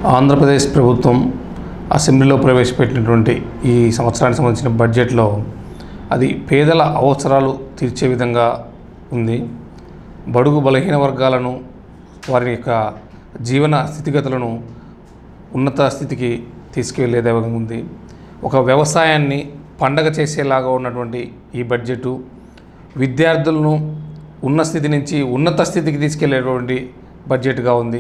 ఆంధ్రప్రదేశ్ ప్రభుత్వం అసెంబ్లీలో ప్రవేశపెట్టినటువంటి ఈ సంవత్సరానికి సంబంధించిన బడ్జెట్లో అది పేదల అవసరాలు తీర్చే విధంగా ఉంది బడుగు బలహీన వర్గాలను వారి యొక్క జీవన స్థితిగతులను ఉన్నత స్థితికి తీసుకెళ్లే విధంగా ఉంది ఒక వ్యవసాయాన్ని పండగ చేసేలాగా ఉన్నటువంటి ఈ బడ్జెటు విద్యార్థులను ఉన్న స్థితి నుంచి ఉన్నత స్థితికి తీసుకెళ్లేటువంటి బడ్జెట్గా ఉంది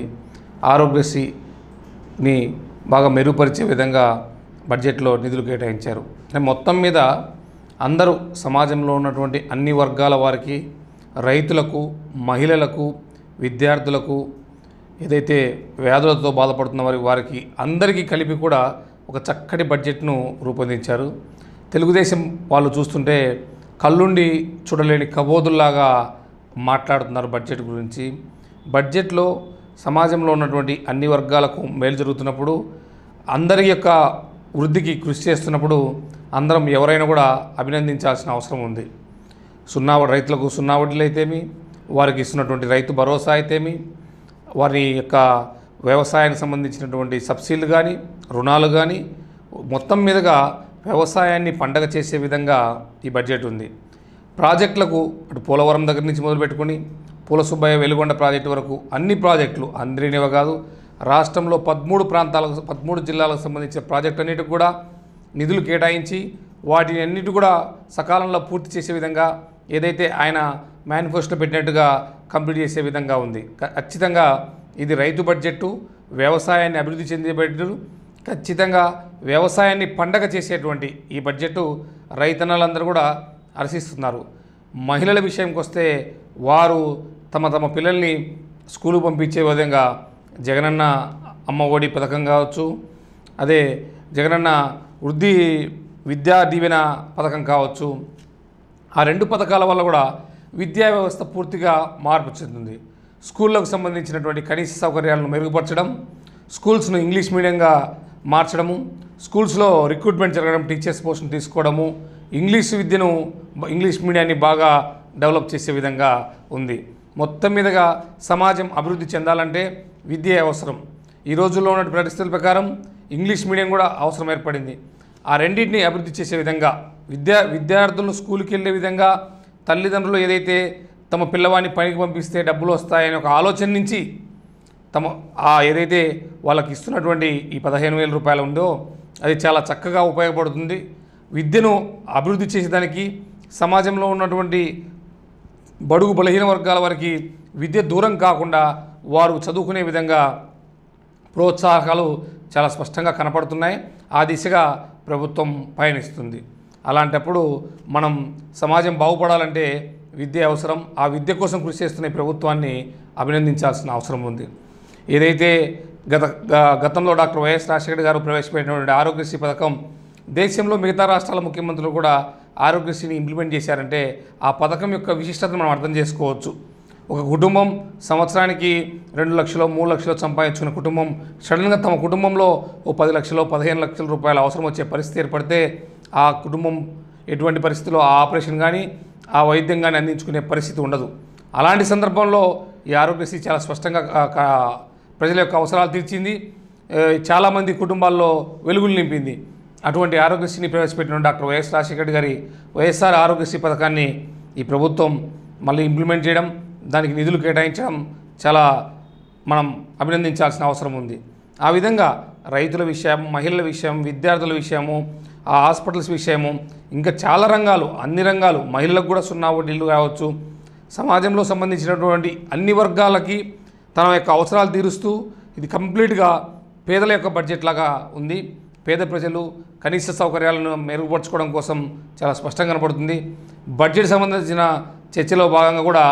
ఆరోగ్యశ్రీని బాగా మెరుగుపరిచే విధంగా బడ్జెట్లో నిధులు కేటాయించారు అంటే మొత్తం మీద అందరూ సమాజంలో ఉన్నటువంటి అన్ని వర్గాల వారికి రైతులకు మహిళలకు విద్యార్థులకు ఏదైతే వ్యాధులతో బాధపడుతున్న వారి వారికి అందరికీ కలిపి కూడా ఒక చక్కటి బడ్జెట్ను రూపొందించారు తెలుగుదేశం వాళ్ళు చూస్తుంటే కళ్ళుండి చూడలేని కబోదుల్లాగా మాట్లాడుతున్నారు బడ్జెట్ గురించి బడ్జెట్లో సమాజంలో ఉన్నటువంటి అన్ని వర్గాలకు మేలు జరుగుతున్నప్పుడు అందరి యొక్క వృద్ధికి కృషి చేస్తున్నప్పుడు అందరం ఎవరైనా కూడా అభినందించాల్సిన అవసరం ఉంది సున్నా వడ్డీ- రైతులకు సున్నా వడ్డీలు అయితేమి వారికి ఇస్తున్నటువంటి రైతు భరోసా అయితేమి వారి యొక్క వ్యవసాయానికి సంబంధించినటువంటి సబ్సిడీలు కానీ రుణాలు కానీ మొత్తం మీదుగా వ్యవసాయాన్ని పండగ చేసే విధంగా ఈ బడ్జెట్ ఉంది ప్రాజెక్టులకు అటు పోలవరం దగ్గర నుంచి మొదలుపెట్టుకొని పూల సుబ్బయ్య వెలుగొండ ప్రాజెక్టు వరకు అన్ని ప్రాజెక్టులు అందరినివ కాదు రాష్ట్రంలో పదమూడు ప్రాంతాలకు పదమూడు జిల్లాలకు సంబంధించిన ప్రాజెక్టు అన్నిటికి కూడా నిధులు కేటాయించి వాటిని అన్నిటి కూడా సకాలంలో పూర్తి చేసే విధంగా ఏదైతే ఆయన మేనిఫెస్టో పెట్టినట్టుగా కంప్లీట్ చేసే విధంగా ఉంది క- ఖచ్చితంగా ఇది రైతు బడ్జెట్టు వ్యవసాయాన్ని అభివృద్ధి చెందే బడ్జెట్ ఖచ్చితంగా వ్యవసాయాన్ని పండగ చేసేటువంటి ఈ బడ్జెట్ రైతన్నలందరూ కూడా హర్షిస్తున్నారు మహిళల విషయంకి వస్తే వారు తమ తమ పిల్లల్ని స్కూలు పంపించే విధంగా జగనన్న అమ్మ ఒడి పథకం కావచ్చు అదే జగనన్న వృద్ధి విద్యా దీవెన పథకం కావచ్చు ఆ రెండు పథకాల వల్ల కూడా విద్యా వ్యవస్థ పూర్తిగా మార్పు చెందింది స్కూళ్ళకు సంబంధించినటువంటి కనీస సౌకర్యాలను మెరుగుపరచడం స్కూల్స్ను ఇంగ్లీష్ మీడియంగా మార్చడము స్కూల్స్లో రిక్రూట్మెంట్ జరగడం టీచర్స్ పోస్టును తీసుకోవడము ఇంగ్లీష్ విద్యను బ- ఇంగ్లీష్ మీడియాన్ని బాగా డెవలప్ చేసే విధంగా ఉంది మొత్తం మీదుగా సమాజం అభివృద్ధి చెందాలంటే విద్య అవసరం ఈ రోజుల్లో ఉన్న పరిస్థితుల ప్రకారం ఇంగ్లీష్ మీడియం కూడా అవసరం ఏర్పడింది ఆ రెండింటిని అభివృద్ధి చేసే విధంగా విద్యా విద్యార్థులను స్కూల్కి వెళ్ళే విధంగా తల్లిదండ్రులు ఏదైతే తమ పిల్లవాడిని పనికి పంపిస్తే డబ్బులు వస్తాయనే ఒక ఆలోచన నుంచి తమ ఆ ఏదైతే వాళ్ళకి ఇస్తున్నటువంటి ఈ పదిహేను వేల రూపాయలు ఉందో అది చాలా చక్కగా ఉపయోగపడుతుంది విద్యను అభివృద్ధి చేసేదానికి సమాజంలో ఉన్నటువంటి బడుగు బలహీన వర్గాల వారికి విద్య దూరం కాకుండా వారు చదువుకునే విధంగా ప్రోత్సాహకాలు చాలా స్పష్టంగా కనపడుతున్నాయి ఆ దిశగా ప్రభుత్వం పయనిస్తుంది అలాంటప్పుడు మనం సమాజం బాగుపడాలంటే విద్య అవసరం ఆ విద్య కోసం కృషి చేస్తున్న ఈ ప్రభుత్వాన్ని అభినందించాల్సిన అవసరం ఉంది ఏదైతే గత గ- గతంలో డాక్టర్ వైఎస్ రాజశేఖర్ గారు ప్రవేశపెట్టినటువంటి ఆరోగ్యశ్రీ పథకం దేశంలో మిగతా రాష్ట్రాల ముఖ్యమంత్రులు కూడా ఆరోగ్యశ్రీని ఇంప్లిమెంట్ చేశారంటే ఆ పథకం యొక్క విశిష్టతను మనం అర్థం చేసుకోవచ్చు ఒక కుటుంబం సంవత్సరానికి రెండు లక్షలు మూడు లక్షలు సంపాదించుకున్న కుటుంబం సడన్గా తమ కుటుంబంలో ఓ పది లక్షలు పదిహేను లక్షల రూపాయల అవసరం వచ్చే పరిస్థితి ఏర్పడితే ఆ కుటుంబం ఎటువంటి పరిస్థితిలో ఆ ఆపరేషన్ కానీ ఆ వైద్యం కానీ అందించుకునే పరిస్థితి ఉండదు అలాంటి సందర్భంలో ఈ ఆరోగ్యశ్రీ చాలా స్పష్టంగా కా- కా- ప్రజల యొక్క అవసరాలు తీర్చింది ఏ, చాలామంది కుటుంబాల్లో వెలుగులు నింపింది అటువంటి ఆరోగ్యశ్రీని ప్రవేశపెట్టిన డాక్టర్ వైఎస్ రాజశేఖర్ గారి వైఎస్ఆర్ ఆరోగ్యశ్రీ పథకాన్ని ఈ ప్రభుత్వం మళ్ళీ ఇంప్లిమెంట్ చేయడం దానికి నిధులు కేటాయించడం చాలా మనం అభినందించాల్సిన అవసరం ఉంది ఆ విధంగా రైతుల విషయం మహిళల విషయం విద్యార్థుల విషయము ఆ హాస్పిటల్స్ విషయము ఇంకా చాలా రంగాలు అన్ని రంగాలు మహిళలకు కూడా సున్నా వడ్డీలు కావచ్చు సమాజంలో సంబంధించినటువంటి అన్ని వర్గాలకి తన యొక్క అవసరాలు తీరుస్తూ ఇది కంప్లీట్గా పేదల యొక్క బడ్జెట్ లాగా ఉంది పేద ప్రజలు కనీస సౌకర్యాలను మెరుగుపరచుకోవడం కోసం చాలా స్పష్టంగా కనపడుతుంది బడ్జెట్ సంబంధించిన చర్చలో భాగంగా కూడా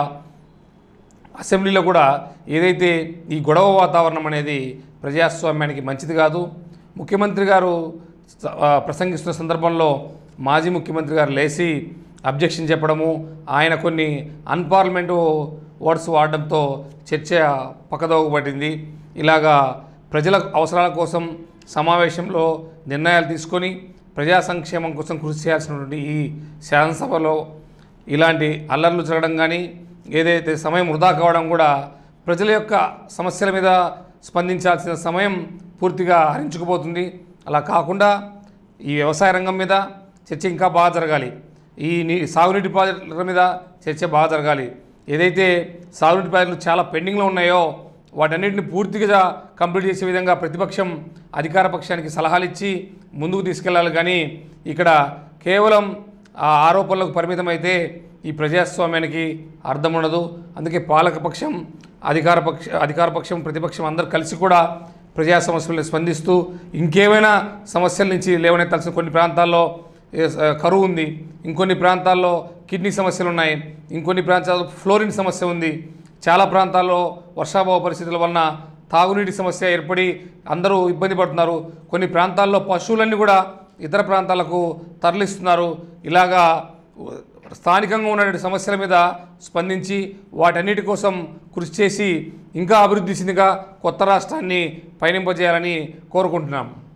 అసెంబ్లీలో కూడా ఏదైతే ఈ గొడవ వాతావరణం అనేది ప్రజాస్వామ్యానికి మంచిది కాదు ముఖ్యమంత్రి గారు స- ఆ, ప్రసంగిస్తున్న సందర్భంలో మాజీ ముఖ్యమంత్రి గారు లేచి అబ్జెక్షన్ చెప్పడము ఆయన కొన్ని అన్పార్లమెంటు వర్డ్స్ వాడడంతో చర్చ పక్కదోవ పట్టింది ఇలాగా ప్రజల అవసరాల కోసం సమావేశంలో నిర్ణయాలు తీసుకొని ప్రజా సంక్షేమం కోసం కృషి చేయాల్సినటువంటి ఈ శాసనసభలో ఇలాంటి అల్లర్లు జరగడం కానీ ఏదైతే సమయం వృధా కావడం కూడా ప్రజల యొక్క సమస్యల మీద స్పందించాల్సిన సమయం పూర్తిగా హరించుకుపోతుంది అలా కాకుండా ఈ వ్యవసాయ రంగం మీద చర్చ ఇంకా బాగా జరగాలి ఈ నీ సాగునీటి ప్రాజెక్టుల మీద చర్చ బాగా జరగాలి ఏదైతే సాగునీటి ప్రాజెక్టులు చాలా పెండింగ్లో ఉన్నాయో వాటన్నిటిని పూర్తిగా కంప్లీట్ చేసే విధంగా ప్రతిపక్షం అధికార పక్షానికి సలహాలు ఇచ్చి ముందుకు తీసుకెళ్ళాలి కానీ ఇక్కడ కేవలం ఆ ఆరోపణలకు పరిమితమైతే ఈ ప్రజాస్వామ్యానికి అర్థం ఉండదు అందుకే పాలకపక్షం అధికార పక్ష అధికార పక్షం ప్రతిపక్షం అందరూ కలిసి కూడా ప్రజా సమస్యలను స్పందిస్తూ ఇంకేమైనా సమస్యల నుంచి లేవనెత్తాల్సిన కొన్ని ప్రాంతాల్లో ఏ స- కరువు ఉంది ఇంకొన్ని ప్రాంతాల్లో కిడ్నీ సమస్యలు ఉన్నాయి ఇంకొన్ని ప్రాంతాల్లో ఫ్లోరిన్ సమస్య ఉంది చాలా ప్రాంతాల్లో వర్షాభావ పరిస్థితుల వలన తాగునీటి సమస్య ఏర్పడి అందరూ ఇబ్బంది పడుతున్నారు కొన్ని ప్రాంతాల్లో పశువులన్నీ కూడా ఇతర ప్రాంతాలకు తరలిస్తున్నారు ఇలాగా స్థానికంగా ఉన్నటువంటి సమస్యల మీద స్పందించి వాటన్నిటి కోసం కృషి చేసి ఇంకా అభివృద్ధి చెందిగా కొత్త రాష్ట్రాన్ని పయనింపజేయాలని కోరుకుంటున్నాం